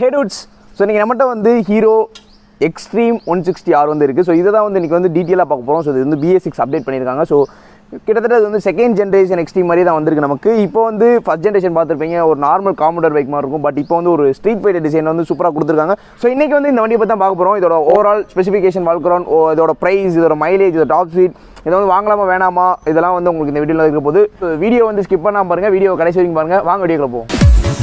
ஹெடுட்ஸ் so நீங்கள் நம்மகிட்ட வந்து Hero Xtreme one sixty R வந்து இருக்குது ஸோ இதை தான் வந்து இன்றைக்கி வந்து டீட்டெயிலாக பார்க்க போகிறோம் ஸோ இது வந்து பிஎஸ் சிக்ஸ் அப்டேட் பண்ணியிருக்காங்க ஸோ கிட்டத்தட்ட இது வந்து செகண்ட் ஜென்ரேஷன் எக்ஸ்ட்ரீம் மாதிரி தான் வந்திருக்கு நமக்கு இப்போ வந்து ஃபஸ்ட் ஜென்ரேஷன் பார்த்துருப்பீங்க ஒரு நார்மல் காமோடர் பைக் மாதிரி இருக்கும் பட் இப்போ வந்து ஒரு ஸ்ட்ரீட் ஃபைட்டர் டிசைன் வந்து சூப்பராக கொடுத்துருக்காங்க ஸோ இன்றைக்கி வந்து இந்த வண்டியை பற்றி தான் பார்க்க போகிறோம் இதோட ஓவரால் ஸ்பெசிஃபிகேஷன் வாழ்க்கிறோம் இதோட ப்ரைஸ் இதோட மைலேஜ் இதோட டாப் ஸ்பீட் இதை வந்து வாங்கலாமா வேணாமா இதெல்லாம் வந்து உங்களுக்கு இந்த வீடியோவில் இருக்க போது வீடியோ வந்து ஸ்கிப் பண்ணாமல் பாருங்கள் வீடியோ கடைசி வரைக்கும் பாருங்கள் வாங்க வீடியோக்குள்ள போவோம்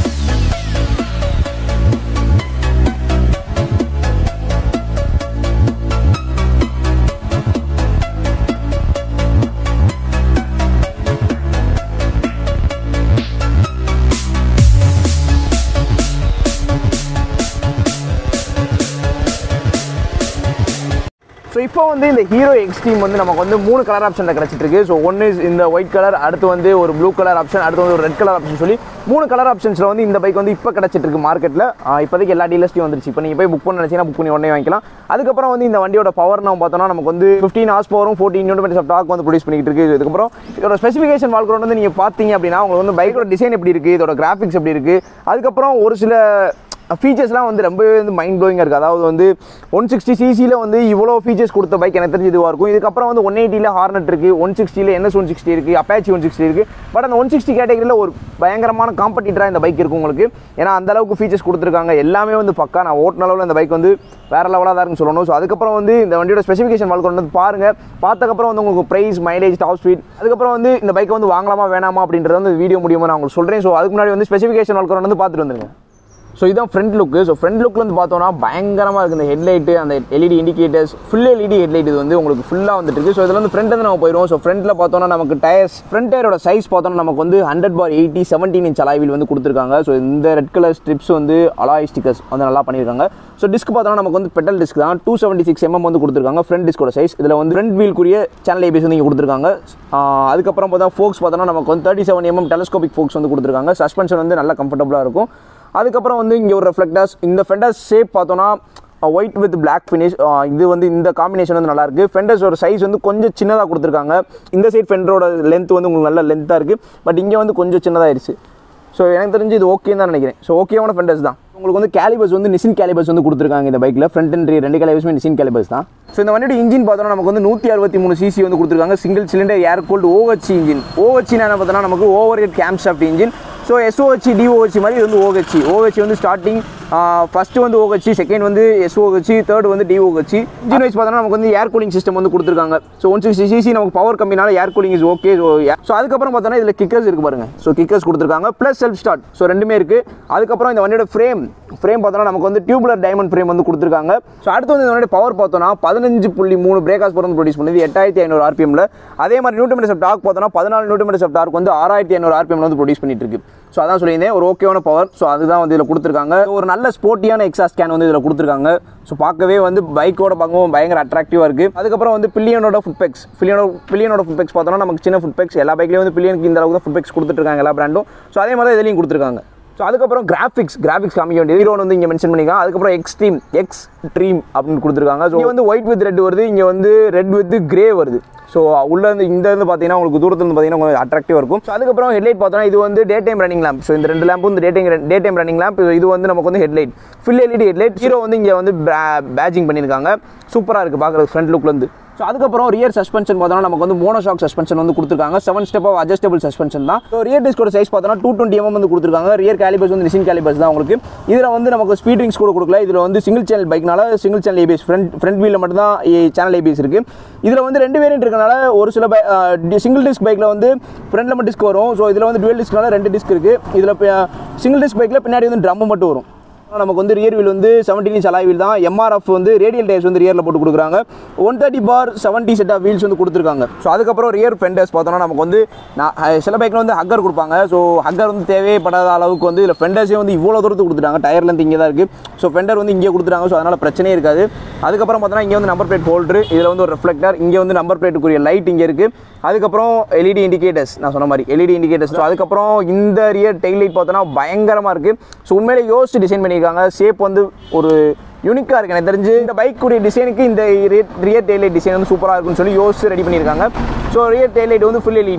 ஸோ இப்போ வந்து இந்த ஹீரோ எக்ஸ்ட்ரீம் வந்து நமக்கு வந்து மூணு கலர் ஆப்ஷனில் கிடச்சிட்டு இருக்கு ஸோ ஒன்று இந்த ஒயிட் கலர் அடுத்து வந்து ஒரு ப்ளூ கலர் ஆப்ஷன் அடுத்து வந்து ஒரு ரெட் கலர் ஆப்ஷன் சொல்லி மூணு கலர் ஆப்ஷன்ஸில் வந்து இந்த பைக் வந்து இப்போ கிடச்சிட்டு இருக்கு மார்க்கெட்டில் இப்போதைக்கு எல்லா டீலர்ஸ்லையும் வந்துருச்சு இப்போ நீங்கள் போய் புக் பண்ண நினச்சிங்கன்னா புக் பண்ணி உடனே வாங்கிக்கலாம் அதுக்கப்புறம் வந்து இந்த வண்டியோட பவர் நம்ம பார்த்தோம்னா நமக்கு வந்து ஃபிஃப்டீன் ஹார்ஸ் பவரும் ஃபோர்டீன் நியூட்டன் ஆஃப் டாக் வந்து ப்ரொடியூஸ் பண்ணிட்டு இருக்கு இதுக்கப்புறம் இதோட ஸ்பெசிஃபிகேஷன் வாழ்க்கை வந்து நீங்கள் பார்த்தீங்க அப்படின்னா உங்களுக்கு வந்து பைக்கோட டிசைன் எப்படி இருக்குது இதோட கிராஃபிக்ஸ் எப்படி இருக்குது அதுக்கப்புறம் ஒரு சில ஃபீச்சர்ஸ்லாம் வந்து ரொம்பவே வந்து மைண்ட் ப்ளோயிங்காக இருக்குது அதாவது வந்து ஒன் சிக்ஸ்டி சிசியில் வந்து இவ்வளோ ஃபீச்சர்ஸ் கொடுத்த பைக் எனக்கு தெரிஞ்சு இதுவாக இருக்கும் இதுக்கப்புறம் வந்து ஒன் எயிட்டியில் ஹார்னட் இருக்குது ஒன் சிக்ஸ்டியில் என்எஸ் ஒன் சிக்ஸ்டி இருக்குது அப்பாச்சி ஒன் சிக்ஸ்டி இருக்குது பட் அந்த ஒன் சிக்ஸ்டி கேட்டகரியில் ஒரு பயங்கரமான காம்படிட்டராக இந்த பைக் இருக்கும் உங்களுக்கு ஏன்னா அந்த அளவுக்கு ஃபீச்சர்ஸ் கொடுத்துருக்காங்க எல்லாமே வந்து பக்கா நான் ஓட்டின அளவில் இந்த பைக் வந்து வேறு லெவலாக தான் இருக்குன்னு சொல்லணும் ஸோ அதுக்கப்புறம் வந்து இந்த வண்டியோட ஸ்பெசிஃபிகேஷன் வாழ்க்கை வந்து பாருங்கள் பார்த்ததுக்கப்புறம் வந்து உங்களுக்கு ப்ரைஸ் மைலேஜ் டாப் ஸ்பீட் அதுக்கப்புறம் வந்து இந்த பைக்கை வந்து வாங்கலாமா வேணாமா அப்படின்றத வந்து வீடியோ முடியுமா நான் உங்களுக்கு சொல்கிறேன் ஸோ அதுக்கு முன்னாடி வந்து ஸ்பெசிஃபிகேஷன் வாழ்க்கை வந்து பார்த்துட்டு வந்துருங்க ஸோ இதான் ஃப்ரண்ட் லுக்கு ஸோ ஃப்ரண்ட் லுக்கில் வந்து பார்த்தோம்னா பயங்கரமாக இருக்குது இந்த ஹெட்லைட்டு அந்த LED indicators full LED headlight இது வந்து உங்களுக்கு ஃபுல்லாக வந்துட்டு இருக்கு ஸோ இதில் வந்து ஃப்ரண்ட் வந்து நம்ம போயிடுவோம் ஸோ ஃப்ரண்ட்டில் பார்த்தோம்னா நமக்கு டயர்ஸ் ஃப்ரண்ட் டயரோட சைஸ் பார்த்தோம்னா நமக்கு வந்து hundred by eighty seventeen inch அலாய்வில் வந்து கொடுத்துருக்காங்க ஸோ இந்த ரெட் கலர் ஸ்ட்ரிப்ஸ் வந்து அலாய் ஸ்டிக்கர்ஸ் வந்து நல்லா பண்ணியிருக்காங்க ஸோ டிஸ்க் பார்த்தோம்னா நமக்கு வந்து பெட்டல் டிஸ்க் தான் டூ செவன்ட்டி சிக்ஸ் எம்எம் வந்து கொடுத்துருக்காங்க ஃப்ரண்ட் டிஸ்கோட சைஸ் இதில் வந்து ஃப்ரண்ட் வீல்குரிய சேனல் ஏபிஎஸ் வந்து இங்கே கொடுத்துருக்காங்க ஆஹ் அதுக்கப்புறம் பார்த்தா ஃபோக்ஸ் பார்த்தோம்னா நமக்கு வந்து thirty seven mm telescopic forks வந்து கொடுத்துருக்காங்க சஸ்பென்ஷன் வந்து நல்லா கம்ஃபர்டபுளாக இருக்கும் அதுக்கப்புறம் வந்து இங்கே ஒரு ரெஃப்ளெக்டர்ஸ் இந்த ஃபெண்டர்ஸ் ஷேப் பார்த்தோன்னா ஒயிட் வித் பிளாக் ஃபினிஷ் இது வந்து இந்த காம்பினேஷன் வந்து நல்லா இருக்கு ஃபெண்டர்ஸோட சைஸ் வந்து கொஞ்சம் சின்னதாக கொடுத்துருக்காங்க இந்த சைட் ஃபெண்டரோட லென்த் வந்து உங்களுக்கு நல்ல லென்த்தாக இருக்குது பட் இங்கே வந்து கொஞ்சம் சின்னதாகிடுச்சு ஸோ எனக்கு தெரிஞ்சு இது ஓகேன்னு தான் நினைக்கிறேன் ஸோ ஓகேவான ஃபெண்டர்ஸ் தான் உங்களுக்கு வந்து கேலிபர்ஸ் வந்து நிசின் கேலிபர்ஸ் வந்து கொடுத்துருக்காங்க இந்த பைக்கில் ஃப்ரண்ட் அண்ட் rear ரெண்டு கேலிபர்ஸுமே நிசின் கேலிபர்ஸ் தான் ஸோ இந்த வண்டியோட இன்ஜின் பார்த்தோம்னா நமக்கு வந்து நூற்றி அறுபத்தி மூணு சிசி வந்து கொடுத்துருக்காங்க single cylinder air cooled OHC engine OHC என்ன பார்த்தோன்னா நமக்கு over head camshaft engine so SOHC DOHC மாதிரி இது வந்து ஓஹெச் ஓஹெச் வந்து ஸ்டார்டிங் ஃபஸ்ட்டு வந்து ஓஹெச் செகண்ட் வந்து எஸ்ஓஹெச் தேர்ட் வந்து டிஓஹெச் இன்ஜின் வைஸ் பார்த்தோம்னா நமக்கு வந்து ஏர் கூலிங் சிஸ்டம் வந்து கொடுத்துருக்காங்க ஸோ ஒன் சிக்ஸ்டி சிசி நமக்கு பவர் கம்மினால air cooling is okay so so அதுக்கப்புறம் பார்த்தோன்னா இதில் கிக்கர்ஸ் இருக்கு பாருங்க ஸோ கிக்கர்ஸ் கொடுத்துருக்காங்க ப்ளஸ் செல்ஃப் ஸ்டார்ட் ஸோ ரெண்டுமே இருக்குது அதுக்கப்புறம் இந்த வண்டியோட ஃப்ரேம் ஃப்ரேம் பார்த்தோன்னா நமக்கு வந்து டியூப்லர் டைமண்ட் ஃப்ரேம் வந்து கொடுத்துருக்காங்க ஸோ அடுத்து வந்து இந்த வண்டியோட பவர் பார்த்தோன்னா பதினஞ்சு புள்ளி மூணு பிரேக்காஸ் பவர் வந்து ப்ரொடியூஸ் பண்ணுது எட்டாயிரத்தி ஐநூறு ஆர்பிஎம்ல அதே மாதிரி நியூட்டன் மீட்டர்ஸ் ஆஃப் டார்க் பார்த்தோன்னா பதினாலு நியூட்டன் மீட்டர்ஸ் ஆஃப் டார்க் வந்து ஆறாயிரத்தி ஐநூறு ஆர்பிஎம்ல வந்து ப்ரொடியூஸ் பண்ணிட்டு இருக்கு ஸோ அதான் சொல்லியிருந்தேன் ஒரு ஓகேவான பவர் ஸோ அதுதான் வந்து இதில் கொடுத்துருக்காங்க ஒரு நல்ல ஸ்போர்ட்டியான எக்ஸாஸ்ட் கேன் வந்து இதில் கொடுத்துருக்காங்க ஸோ பார்க்கவே வந்து பைக்கோட பார்க்கவும் பயங்கர அட்ராக்டிவாக இருக்குது அதுக்கப்புறம் வந்து பில்லியனோட ஃபுட் பெக்ஸ் பில்லியனோட பில்லியனோட ஃபுட் பெக்ஸ் பார்த்தோன்னா நமக்கு சின்ன ஃபுட் பெக்ஸ் எல்லா பைக்லேயும் வந்து பில்லியனுக்கு இந்த அளவுக்கு தான் ஃபுட் பெக்ஸ் கொடுத்துருக்காங்க எல்லா பிராண்டும் ஸோ அதே மாதிரி தான் இதுலையும் கொடுத்துருக்காங்க ஸோ அதுக்கப்புறம் கிராஃபிக்ஸ் கிராஃபிக்ஸ் காமிக்க வேண்டியது ஹீரோ வந்து இங்கே மென்ஷன் பண்ணிக்கலாம் அதுக்கப்புறம் எக்ஸ்ட்ரீம் எக்ஸ் ட்ரீம் அப்படின்னு கொடுத்துருக்காங்க ஸோ இங்கே வந்து ஒயிட் வித் ரெட் வருது இங்கே வந்து ரெட் வித் கிரே வருது ஸோ உள்ள இருந்து இந்த இருந்து பார்த்தீங்கன்னா உங்களுக்கு தூரத்துல இருந்து பார்த்தீங்கன்னா கொஞ்சம் அட்ராக்டிவாக இருக்கும் ஸோ அதுக்கப்புறம் ஹெட்லைட் பார்த்தோன்னா இது வந்து day time running lamp so இந்த ரெண்டு லேம்பும் வந்து day time day time running lamp இது வந்து நமக்கு வந்து headlight full LED headlight Hero வந்து இங்கே வந்து பேஜிங் பண்ணியிருக்காங்க சூப்பராக இருக்குது பார்க்குறது ஃப்ரண்ட் லுக்லேருந்து ஸோ அதுக்கப்புறம் ரியர் சஸ்பென்ஷன் பார்த்தோம்னா நமக்கு வந்து மோனோஷாக் சஸ்பென்ஷன் வந்து கொடுத்துருக்காங்க seven step of adjustable suspension தான் ஸோ ரியர் டிஸ்கோட சைஸ் பார்த்தோம்னா டூ டுவெண்ட்டி எம்எம் வந்து கொடுத்துருக்காங்க ரியர் கேலிபர்ஸ் வந்து நிசின் கேலிபர்ஸ் தான் உங்களுக்கு இதில் வந்து நமக்கு ஸ்பீட் ரிங்ஸ் கூட கொடுக்கல இதில் வந்து சிங்கிள் சேனல் பைக்னால single channel ABS front front வீலில் மட்டும் தான் சேனல் ஏபிஎஸ் இருக்குது இதில் வந்து ரெண்டு வேரியன்ட் இருக்கனால ஒரு சில பை சிங்கிள் டிஸ்க் பைக்கில் வந்து ஃப்ரண்ட்டில் மட்டும் டிஸ்க் வரும் ஸோ இதில் வந்து டுவெல் டிஸ்க்னால ரெண்டு டிஸ்க் இருக்குது இதில் சிங்கிள் டிஸ்க் பைக்கில் பின்னாடி வந்து ட்ரம் மட்டும் வரும் நமக்கு வந்து ரியர் வீல் வந்து செவன்டீன் இன்ச் அலாய் வீல் தான் எம்ஆர்எஃப் வந்து ரேடியல் டயர்ஸ் வந்து ரியரில் போட்டு கொடுக்குறாங்க one thirty by seventy set of wheels வந்து கொடுத்துருக்காங்க ஸோ அதுக்கப்புறம் ரியர் ஃபெண்டர்ஸ் பார்த்தோன்னா நமக்கு வந்து நான் அஹ், சில பைக்கில் வந்து ஹக்கர் கொடுப்பாங்க ஸோ ஹக்கர் வந்து தேவைப்படாத அளவுக்கு வந்து இதில் ஃபெண்டர்ஸே வந்து இவ்வளோ தூரத்துக்கு கொடுத்துட்டாங்க டயர் லென்த் இங்கே தான் இருக்குது ஸோ ஃபெண்டர் வந்து இங்கே கொடுத்துட்டாங்க ஸோ அதனால் பிரச்சனையே இருக்காது அதுக்கப்புறம் பார்த்தோன்னா இங்கே வந்து நம்பர் பிளேட் ஹோல்டர் இதில் வந்து ஒரு ரெஃப்ளெக்டர் இங்கே வந்து நம்பர் பிளேட்டுக்குரிய லைட் இங்கே இருக்குது அதுக்கப்புறம் எல்இடி இண்டிகேட்டர்ஸ் நான் சொன்ன மாதிரி எல்இடி இண்டிகேட்டர்ஸ் ஸோ அதுக்கப்புறம் இந்த ரியர் டெய்ல் லைட் பார்த்தோன்னா பயங்கரமாக இருக்குது ஸோ உண்மையிலே யோசிச்சு டிசைன் பண்ணியிருக்காங்க ஷேப் வந்து ஒரு யூனிக்காக இருக்குது எனக்கு தெரிஞ்சு இந்த பைக்குடைய டிசைனுக்கு இந்த ரியர் டெய்ல் லைட் டிசைன் வந்து சூப்பராக இருக்குன்னு சொல்லி யோசிச்சு ரெடி பண்ணியிருக்காங்க ஸோ ரியர் டெய்ல் லைட் வந்து ஃபுல் எல்இடி தான்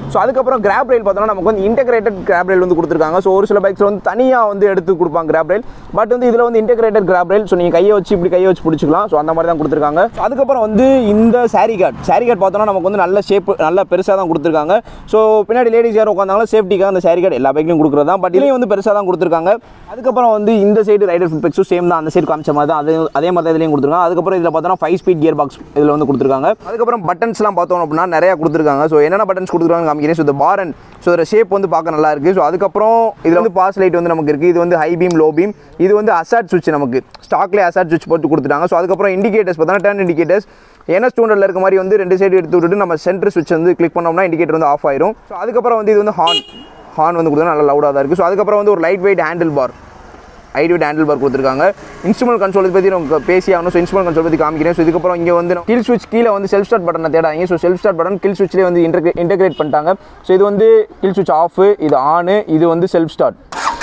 ஸோ அதுக்கப்புறம் கிராப் ரயில் பார்த்தோம்னா நமக்கு வந்து இன்டெகிரேட்டட் கிராப் ரயில் வந்து கொடுத்துருக்காங்க ஸோ ஒரு சில பைக்ஸில் வந்து தனியாக வந்து எடுத்து கொடுப்பாங்க கிராப் ரயில் பட் வந்து இதில் வந்து இன்டெகிரேட்டட் கிராப் ரயில் ஸோ நீங்கள் கையை வச்சு இப்படி கையை வச்சு பிடிச்சிக்கலாம் ஸோ அந்த மாதிரி தான் கொடுத்துருக்காங்க So அதுக்கப்புறம் வந்து இந்த சாரி கார்ட் சாரி கார்ட் பார்த்தோம்னா நமக்கு வந்து நல்ல ஷேப் நல்ல பெருசாக தான் கொடுத்துருக்காங்க ஸோ பின்னாடி லேடிஸ் யாரும் உட்காந்தாங்களோ சேஃப்டிக்காக அந்த சாரி கார்டு எல்லா பைக்லையும் கொடுக்குறது தான் பட் இதுலேயும் வந்து பெருசாக தான் கொடுத்துருக்காங்க அதுக்கப்புறம் வந்து இந்த சைடு ரைடர் ஃபுட் பெக்ஸும் சேம் தான் அந்த சைடு காமிச்ச மாதிரி தான் அதே அதே மாதிரி தான் இதுலையும் கொடுத்துருக்காங்க அதுக்கப்புறம் இதில் பார்த்தோம்னா ஃபைவ் ஸ்பீட் கியர் பாக்ஸ் இதில் வந்து கொடுத்துருக்காங்க அதுக்கப்புறம் பட்டன்ஸ்லாம் பார்த்தோம் அப்படின்னா நிறையா கொடுத்துருக்காங்க ஸோ என்னென்ன பட்டன்ஸ் கொடுத்துருக்காங்க காமிக்கிறேன் ஸோ இந்த பாரன் ஸோ இதோட ஷேப் வந்து பார்க்க நல்லா இருக்குது ஸோ அதுக்கப்புறம் இதில் வந்து பாஸ் லைட் வந்து நமக்கு இருக்குது இது வந்து ஹை பீம் லோ பீம் இது வந்து அசாட் சுவிட்ச் நமக்கு ஸ்டாக்லேயே அசாட் சுவிட்ச் போட்டு கொடுத்துட்டாங்க ஸோ அதுக்கப்புறம் இண்டிகேட்டர்ஸ் பார்த்தோன்னா டர்ன் இண்டிகேட்டர்ஸ் என்எஸ் டூ ஹண்ட்ரட்ல இருக்க மாதிரி வந்து ரெண்டு சைடு எடுத்து விட்டுட்டு நம்ம சென்டர் சுவிட்ச் வந்து கிளிக் பண்ணோம்னா இண்டிகேட்டர் வந்து ஆஃப் ஆயிரும் ஸோ அதுக்கப்புறம் வந்து இது வந்து ஹார்ன் ஹார்ன் வந்து கொடுத்தா நல்லா லவுடாக தான் இருக்குது ஸோ அதுக்கப்புறம் வந்து ஒரு லைட் வெயிட் ஹேண்டில் பார் ஐடியோட் ஹேண்டில் பார் கொடுத்துருக்காங்க இன்ஸ்ட்ருமெண்ட் கண்ட்ரோல் பற்றி நம்ம பேசி ஆகணும் ஸோ இன்ஸ்ட்ருமெண்ட் கண்ட்ரோல் பற்றி காமிக்கிறேன் ஸோ இதுக்கப்புறம் இங்கே வந்து கில் ஸ்விட்ச் கீழே வந்து செல்ஃப் ஸ்டார்ட் பட்டனை தேடாங்க so self start button kill ஸ்விட்ச்லேயே வந்து இன்டெகிரே இன்டெகிரேட் பண்ணிட்டாங்க ஸோ இது வந்து கில் ஸ்விட்ச் ஆஃப் இது ஆனு இது வந்து செல்ஃப் ஸ்டார்ட்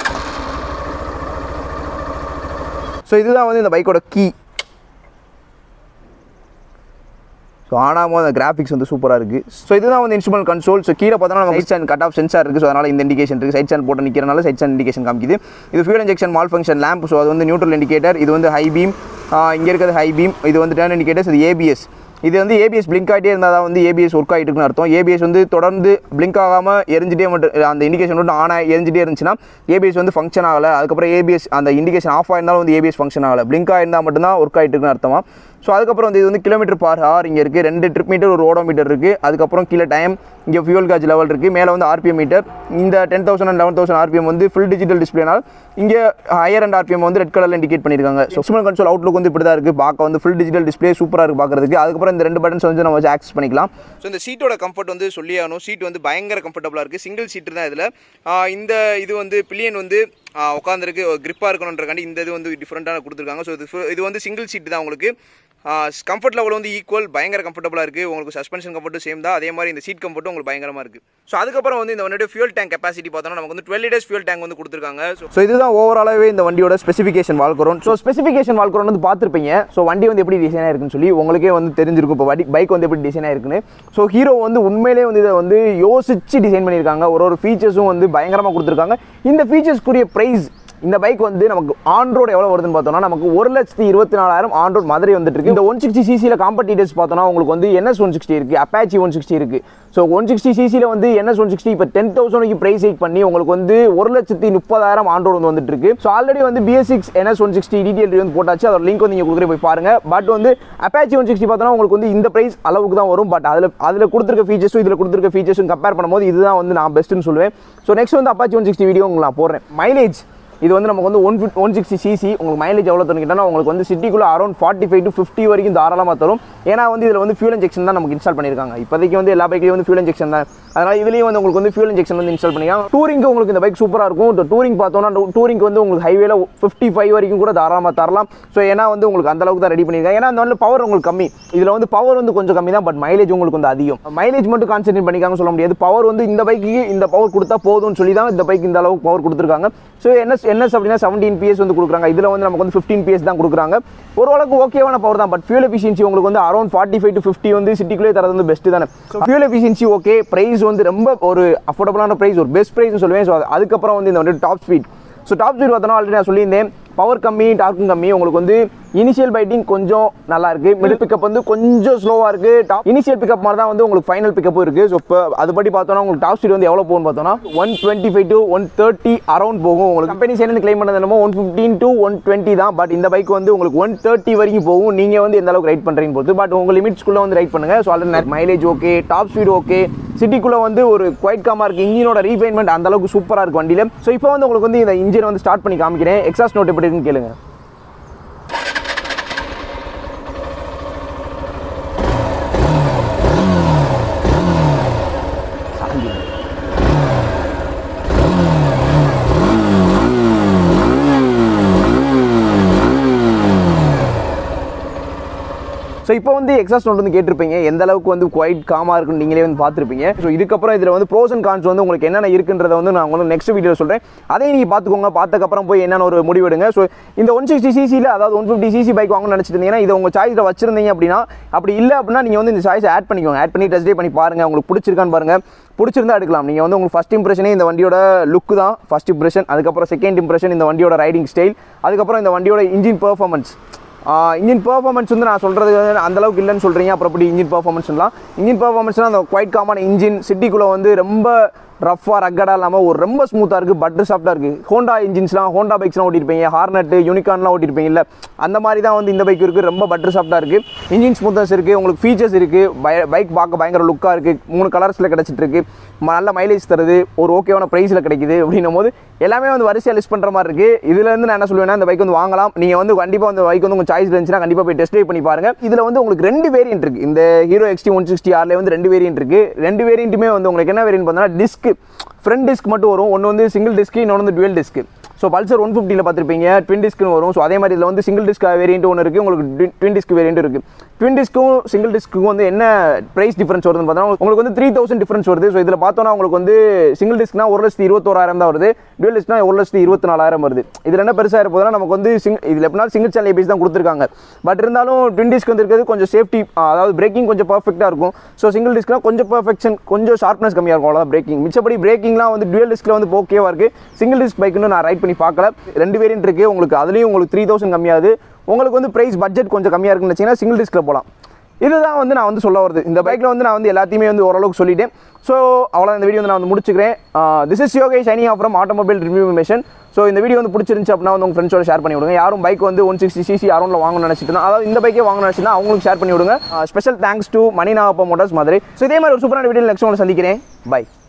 ஸோ இதுதான் வந்து இந்த பைக்கோட கீ ஸோ ஆனாமல் அந்த கிராஃபிக்ஸ் வந்து சூப்பராக இருக்குது ஸோ இதுதான் வந்து இன்ஸ்ட்ருமெண்ட் கன்சோல் ஸோ கீழே பார்த்தோன்னா நம்ம side stand cut off sensor இருக்குது ஸோ அதனால் இந்த இண்டிகேஷன் இருக்குது சைட் ஸ்டாண்ட் போட்டு நிற்கிறனால சைட் ஸ்டாண்ட் இண்டிகேஷன் காமிக்குது இது fuel injection malfunction lamp so அது வந்து நியூட்ரல் இண்டிகேட்டர் இது வந்து ஹை பீம் இங்கே இருக்கிறது ஹை பீம் இது வந்து டர்ன் இண்டிகேட்டர்ஸ் இது ஏபிஎஸ் இது வந்து ஏபிஎஸ் பிளிங்க் ஆகிட்டே இருந்தால் தான் வந்து ஏபிஎஸ் ஒர்க் ஆகிட்டு இருக்குன்னு அர்த்தம் ஏபிஎஸ் வந்து தொடர்ந்து பிளிங்க் ஆகாமல் எரிஞ்சிட்டே மட்டும் அந்த இண்டிகேஷன் மட்டும் ஆன் ஆகி எரிஞ்சிட்டே இருந்துச்சுன்னா ஏபிஎஸ் வந்து ஃபங்க்ஷன் ஆகலை அதுக்கப்புறம் ஏபிஎஸ் அந்த இண்டிகேஷன் ஆஃப் ஆயிருந்தாலும் வந்து ஏபிஎஸ் ஃபங்க்ஷன் ஆகலை பிளிங்க் ஆயிருந்தால் மட்டும்தான் ஒர்க் ஆகிட்டு இருக்குன்னு அர்த்தமா ஸோ அதுக்கப்புறம் வந்து இது வந்து கிலோமீட்டர் பார் ஹவர் இங்கே இருக்குது ரெண்டு ட்ரிப் மீட்டர் ஒரு ஓடோமீட்டர் இருக்குது அதுக்கப்புறம் கீழே டைம் இங்கே ஃபியூல் காஜ் லெவல் இருக்குது மேலே வந்து ஆர்பிஎம் மீட்டர் இந்த ten thousand and eleven thousand RPM வந்து ஃபுல் டிஜிட்டல் டிஸ்பிளேனால் இங்கே ஹையர் அண்ட் ஆர்பிஎம் வந்து ரெட் கலரில் இண்டிகேட் பண்ணியிருக்காங்க ஸோ இன்ஸ்ட்ருமெண்ட் கன்சோல் அவுட்லுக் வந்து இப்படி தான் இருக்குது பார்க்க வந்து ஃபுல் டிஜிட்டல் டிஸ்பிளே சூப்பராக இருக்குது பார்க்குறதுக்கு அதுக்கப்புறம் இந்த ரெண்டு பட்டன்ஸ் வந்து நம்ம வச்சு ஆக்சஸ் பண்ணிக்கலாம் ஸோ இந்த சீட்டோட கம்ஃபர்ட் வந்து சொல்லி ஆகணும் சீட் வந்து பயங்கர கம்ஃபர்டபுளாக இருக்குது சிங்கிள் சீட்டு தான் இதில் இந்த இது வந்து பில்லியன் வந்து உட்காந்துருக்கு கிரிப்பாக இருக்கணுன்றக்காண்டி இந்த இது வந்து டிஃப்ரெண்ட்டாக கொடுத்துருக்காங்க ஸோ இது fu- இது வந்து சிங்கிள் சீட் தான் உங்களுக்கு கம்ஃபர்ட் லெவல் வந்து ஈக்குவல் பயங்கர கம்ஃபர்டபுளாக இருக்குது உங்களுக்கு சஸ்பென்ஷன் கம்ஃபர்ட்டும் சேம் தான் அதே மாதிரி இந்த சீட் கம்ஃபர்ட்டும் உங்களுக்கு பயங்கரமாக இருக்குது ஸோ அதுக்கப்புறம் வந்து இந்த வண்டியோட ஃபியூல் டேங்க் கெப்பாசிட்டி பார்த்தோம்னா நமக்கு வந்து டுவெல் டேஸ் ஃபியூல் டேங்க் வந்து கொடுத்துருக்காங்க ஸோ இதுதான் ஓவராலாகவே இந்த வண்டியோட ஸ்பெசிஃபிகேஷன் வால்குறோம் ஸோ ஸ்பெசிஃபிகேஷன் வால்குறோம் வந்து பார்த்துருப்பீங்க ஸோ வண்டி வந்து எப்படி டிசைனாக இருக்குன்னு சொல்லி உங்களுக்கே வந்து தெரிஞ்சிருக்கும் இப்போ வண்டி பைக் வந்து எப்படி டிசைனாக இருக்குன்னு ஸோ ஹீரோ வந்து உண்மையிலேயே வந்து இதை வந்து யோசிச்சு டிசைன் பண்ணியிருக்காங்க ஒரு ஒரு ஃபீச்சர்ஸும் வந்து பயங்கரமாக கொடுத்துருக்காங்க இந்த ஃபீச்சர்ஸ்க்குரிய ப்ரைஸ் இந்த பைக் வந்து நமக்கு ஆன் ரோடு எவ்வளோ வருதுன்னு பார்த்தோம்னா நமக்கு ஒரு லட்சத்தி இருபத்தி நாலாயிரம் ஆன் ரோட் மதுரை வந்துட்டு இருக்கு இந்த ஒன் சிக்ஸ்டி சிசியில் காம்படிட்டர்ஸ் பார்த்தோம்னா உங்களுக்கு வந்து என்எஸ் ஒன் சிக்ஸ்டி இருக்கு அப்பாச்சி ஒன் சிக்ஸ்டி இருக்கு ஸோ ஒன் சிக்ஸ்டி சிசியில் வந்து என்எஸ் ஒன் சிக்ஸ்டி இப்போ டென் தௌசண்ட்க்கு ப்ரைஸ் ஹைக் பண்ணி உங்களுக்கு வந்து ஒரு லட்சத்தி முப்பதாயிரம் ஆன் ரோடு வந்து வந்துட்டு இருக்கு ஸோ ஆல்ரெடி வந்து BS six NS one sixty detail வந்து போட்டாச்சு அதோட லிங்க் வந்து நீங்கள் கொடுக்குற போய் பாருங்க பட் வந்து அப்பாச்சி ஒன் சிக்ஸ்டி பார்த்தோன்னா உங்களுக்கு வந்து இந்த ப்ரைஸ் அளவுக்கு தான் வரும் பட் அதில் அதில் கொடுத்துருக்க ஃபீச்சர்ஸும் இதில் கொடுத்துருக்க ஃபீச்சர்ஸும் கம்பேர் பண்ணும்போது இதுதான் வந்து நான் பெஸ்ட்டுன்னு சொல்லுவேன் ஸோ நெக்ஸ்ட் வந்து அப்பாச்சி ஒன் சிக்ஸ்டி வீடியோ உங்களுக்கு நான் போடுறேன் மைலேஜ் இது வந்து நமக்கு வந்து ஒன் ஒன் சிக்ஸ்டி சிசி உங்களுக்கு மைலேஜ் எவ்வளோ தரும் கேட்டால் உங்களுக்கு வந்து சிட்டிக்குள்ளே around forty five to fifty வரைக்கும் தாராளமாக தரும் ஏன்னா வந்து இதில் வந்து ஃபியூல் இன்ஜெக்ஷன் தான் நமக்கு இன்ஸ்டால் பண்ணியிருக்காங்க இப்போதைக்கு வந்து எல்லா பைக்லையும் வந்து ஃபியூல் இன்ஜெக்ஷன் தான் அதனால் இதுலேயும் வந்து உங்களுக்கு வந்து ஃபியூல் இன்ஜெக்ஷன் வந்து இன்ஸ்டால் பண்ணிக்கலாம் டூரிங்க்கு உங்களுக்கு இந்த பைக் சூப்பராக இருக்கும் டூரிங் பார்த்தோம்னா டூரிங்க்கு வந்து உங்களுக்கு ஹைவேல ஃபிஃப்டி ஃபைவ் வரைக்கும் கூட தாராளமாக தரலாம் ஸோ ஏன்னா வந்து உங்களுக்கு அந்த அளவுக்கு தான் ரெடி பண்ணியிருக்காங்க ஏன்னா அந்த வந்து பவர் உங்களுக்கு கம்மி இதில் வந்து பவர் வந்து கொஞ்சம் கம்மி தான் பட் மைலேஜ் உங்களுக்கு வந்து அதிகம் மைலேஜ் மட்டும் கான்சென்ட்ரேட் பண்ணிக்காங்க சொல்ல முடியாது பவர் வந்து இந்த பைக்கு இந்த பவர் கொடுத்தா போதும்னு சொல்லி தான் இந்த பைக் இந்த அளவுக்கு பவர் கொடுத்துருக்காங்க ஸோ என்எஸ் என்எஸ் அப்படின்னா செவன்டீன் பிஎஸ் வந்து கொடுக்குறாங்க இதில் வந்து நமக்கு வந்து ஃபிஃப்டீன் பிஎஸ் தான் கொடுக்குறாங்க ஓரளவுக்கு ஓகேவான பவர் தான் பட் ஃபியூல் எஃபிஷியன்சி உங்களுக்கு வந்து around forty five to fifty வந்து சிட்டிக்குள்ளே தரது வந்து பெஸ்ட் தானே so fuel efficiency okay price வந்து ரொம்ப ஒரு அஃபோர்டபுளான ப்ரைஸ் ஒரு பெஸ்ட் ப்ரைஸ்னு சொல்லுவேன் ஸோ அதுக்கப்புறம் வந்து இந்த வந்து top speed so top speed பார்த்தோன்னா ஆல்ரெடி நான் சொல்லியிருந்தேன் பவர் கம்மி டார்க்கும் கம்மி உங்களுக்கு வந்து இனிஷியல் பைட்டிங் கொஞ்சம் நல்லா இருக்கு மிடில் பிக்கப் வந்து கொஞ்சம் ஸ்லோவாக இருக்கு டாப் இனிஷியல் பிக்கப் மாதிரி தான் வந்து உங்களுக்கு ஃபைனல் பிக்கப்பும் இருக்கு ஸோ இப்போ அதுபடி பார்த்தோன்னா உங்களுக்கு டாப் ஸ்பீட் வந்து எவ்வளோ போகும்னு பார்த்தோன்னா one twenty five to one thirty around போகும் உங்களுக்கு கம்பெனி சைடு கிளைம் பண்ணது என்னமோ one fifteen to one twenty தான் பட் இந்த பைக் வந்து உங்களுக்கு ஒன் தேர்ட்டி வரைக்கும் போகும் நீங்கள் வந்து எந்த அளவுக்கு ரைட் பண்ணுறீங்க பொறுத்து பட் உங்கள் லிமிட்ஸ்க்குள்ளே வந்து ரைட் பண்ணுங்க so already mileage okay top speed okay சிட்டிக்குள்ளே வந்து ஒரு குவைட் காமாக இருக்குது இன்ஜினோட ரீஃபைன்மெண்ட் அந்த அளவுக்கு சூப்பராக இருக்கு வண்டியில் ஸோ இப்போ வந்து உங்களுக்கு வந்து இந்த இன்ஜினை வந்து ஸ்டார்ட் பண்ணி காமிக்கிறேன் எக்ஸாஸ்ட் நோட் எப்படி இருக்குன்னு கேளுங்க ஸோ இப்போ வந்து எக்ஸாஸ்ட் நோட் வந்து கேட்டிருப்பீங்க எந்த அளவுக்கு வந்து குவைட் காமாக இருக்குன்னு நீங்களே வந்து பார்த்துருப்பீங்க ஸோ இதுக்கப்புறம் இதில் வந்து ப்ரோஸ் அண்ட் கான்ஸ் வந்து உங்களுக்கு என்னென்ன இருக்குன்றதை வந்து நான் உங்களுக்கு நெக்ஸ்ட் வீடியோ சொல்கிறேன் அதையும் நீங்கள் பார்த்துக்கோங்க பார்த்ததுக்கப்புறம் போய் என்னென்ன ஒரு முடிவெடுங்க ஸோ இந்த ஒன் சிக்ஸ்டி சிசியில் அதாவது ஒன் ஃபிஃப்டி சிசி பைக் வாங்கணும்னு நினச்சிட்டு இருந்தீங்கன்னா இதை உங்கள் சாய்ஸில் வச்சிருந்தீங்க அப்படின்னா அப்படி இல்லை அப்படின்னா நீங்கள் வந்து இந்த சாய்ஸை ஆட் பண்ணிக்கோங்க ஆட் பண்ணி டெஸ்ட் பண்ணி பாருங்கள் உங்களுக்கு பிடிச்சிருக்கான்னு பாருங்கள் பிடிச்சிருந்தா எடுக்கலாம் நீங்கள் வந்து உங்களுக்கு ஃபஸ்ட் இம்ப்ரெஷனே இந்த வண்டியோட லுக் தான் ஃபஸ்ட் இம்ப்ரெஷன் அதுக்கப்புறம் செகண்ட் இம்ப்ரெஷன் இந்த வண்டியோட ரைடிங் ஸ்டைல் அதுக்கப்புறம் இந்த வண்டியோட இன்ஜின் பெர்ஃபார்மன்ஸ் இன்ஜின் பெர்ஃபார்மன்ஸ் வந்து நான் சொல்கிறது அந்த அளவுக்கு இல்லைன்னு சொல்கிறீங்க அப்புறம் எப்படி இன்ஜின் பெர்ஃபார்மன்ஸ்லாம் இன்ஜின் பெர்ஃபார்மன்ஸ்லாம் அந்த குவைட் காமான இன்ஜின் சிட்டிக்குள்ளே வந்து ரொம்ப ரஃப்பாக ரக்கடாக இல்லாமல் ஒரு ரொம்ப ஸ்மூத்தாக இருக்குது பட்டர் சாஃப்ட்டாக இருக்குது ஹோண்டா இன்ஜின்ஸ்லாம் ஹோண்டா பைக்ஸ்லாம் ஓட்டிருப்பீங்க ஹார்னட்டு யூனிகான்லாம் ஓட்டிருப்பீங்கல்ல அந்த மாதிரி தான் வந்து இந்த பைக் இருக்குது ரொம்ப பட்டர் சாஃப்ட்டாக இருக்குது இன்ஜின் ஸ்மூத்னஸ் இருக்குது உங்களுக்கு ஃபீச்சர்ஸ் இருக்குது பைக் பார்க்க பயங்கர லுக்காக இருக்குது மூணு கலர்ஸில் கிடச்சிட்டு இருக்கு ம- நல்ல மைலேஜ் தருது ஒரு ஓகேவான ப்ரைஸில் கிடைக்குது அப்படின்னும் போது எல்லாமே வந்து வரிசையாக லிஸ்ட் பண்ணுற மாதிரி இருக்குது இதுலேருந்து நான் என்ன சொல்லுவேன்னா இந்த பைக் வந்து வாங்கலாம் நீங்கள் வந்து கண்டிப்பாக அந்த பைக் வந்து உங்கள் சாய்ஸ் இருந்துச்சுன்னா கண்டிப்பாக போய் டெஸ்ட் பண்ணி பாருங்க இதில் வந்து உங்களுக்கு ரெண்டு வேரியன்ட் இருக்குது இந்த ஹீரோ எக்ஸ்டி ஒன் சிக்ஸ்டி ஆர்ல வந்து ரெண்டு வேரியன்ட் இருக்குது ரெண்டு வேரியண்ட்டுமே வந்து உங்களுக்கு என்ன வேரியன்ட் பார்த்தீங்கன்னா டிஸ்க் ஃப்ரண்ட் டிஸ்க் மட்டும் வரும் ஒன்று வந்து சிங்கிள் டிஸ்க் இன்னொன்று வந்து dual disc so Pulsar one ஃபிஃப்டியில் பார்த்துருப்பீங்க ட்வின் டிஸ்க்னு வரும் ஸோ அதே மாதிரி இதில் வந்து சிங்கிள் டிஸ்க் வேரியன்ட் ஒன்று இருக்குது உங்களுக்கு ட்வின் டிஸ்க் வேரியன்ட் இருக்குது ட்வின் டிஸ்க்கும் சிங்கிள் டிஸ்க்கும் வந்து என்ன ப்ரைஸ் டிஃபரன்ஸ் வருதுன்னு பார்த்தோன்னா உங்களுக்கு வந்து த்ரீ தௌசண்ட் டிஃபரன்ஸ் வருது ஸோ இதில் பார்த்தோன்னா உங்களுக்கு வந்து சிங்கிள் டிஸ்க்னா ஒரு லட்சத்தி இருபத்தோராயிரம் தான் வருது டுவெல் டிஸ்க்னா ஒரு லட்சத்தி இருபத்தி நாலாயிரம் வருது இதில் என்ன பெருசாக இருப்பதுனா நமக்கு வந்து சிங் இதில் எப்படினா சிங்கிள் சேனல் ஏபிஎஸ் தான் கொடுத்துருக்காங்க பட் இருந்தாலும் ட்வின் டிஸ்க் வந்து இருக்கிறது கொஞ்சம் சேஃப்டி அதாவது பிரேக்கிங் கொஞ்சம் பர்ஃபெக்டாக இருக்கும் ஸோ சிங்கிள் டிஸ்க்னா கொஞ்சம் பர்ஃபெக்ஷன் கொஞ்சம் ஷார்ப்னஸ் கம்மியாக இருக்கும் அவ்வளோதான் பிரேக்கிங் மிச்சப்படி பிரேக்கிங்லாம் வந்து டுவெல் டிஸ்கில் வந்து ஓகேவாக இருக்குது சிங்கிள் டிஸ்க் பைக்குன்னு நான் ரைட் பண்ணி பார்க்கல ரெண்டு வேரியன்ட் இருக்குது உங்களுக்கு அதுலேயும் உங்களுக்கு த்ரீ தௌசண்ட் கம்மியாகுது உங்களுக்கு வந்து ப்ரைஸ் பட்ஜெட் கொஞ்சம் கம்மியாக இருக்குன்னு வச்சிங்கன்னா சிங்கிள் டிஸ்கில் போகலாம் இதுதான் வந்து நான் வந்து சொல்ல வருது இந்த பைக்கில் வந்து நான் வந்து எல்லாத்தையுமே வந்து ஓரளவுக்கு சொல்லிட்டேன் ஸோ அவ்வளோ இந்த வீடியோ வந்து நான் வந்து முடிச்சுக்கிறேன் this is Yoge signing off from automobile review mission so இந்த வீடியோ வந்து பிடிச்சிருந்துச்சு அப்படின்னா வந்து உங்கள் ஃப்ரெண்ட்ஸோட ஷேர் பண்ணி விடுங்க யாரும் பைக் வந்து ஒன் சிக்ஸ்டி சிசி அரௌண்டில் வாங்கணும்னு நினச்சிட்டு இருந்தா, அதாவது இந்த பைக்கே வாங்கணும்னு நினச்சினா அவங்களுக்கு ஷேர் பண்ணி விடுங்க special thanks to Mani Nagappa motors மாதிரி ஸோ இதே மாதிரி ஒரு சூப்பரான வீடியோ நெக்ஸ்ட் உங்களை சந்திக்கிறேன் பை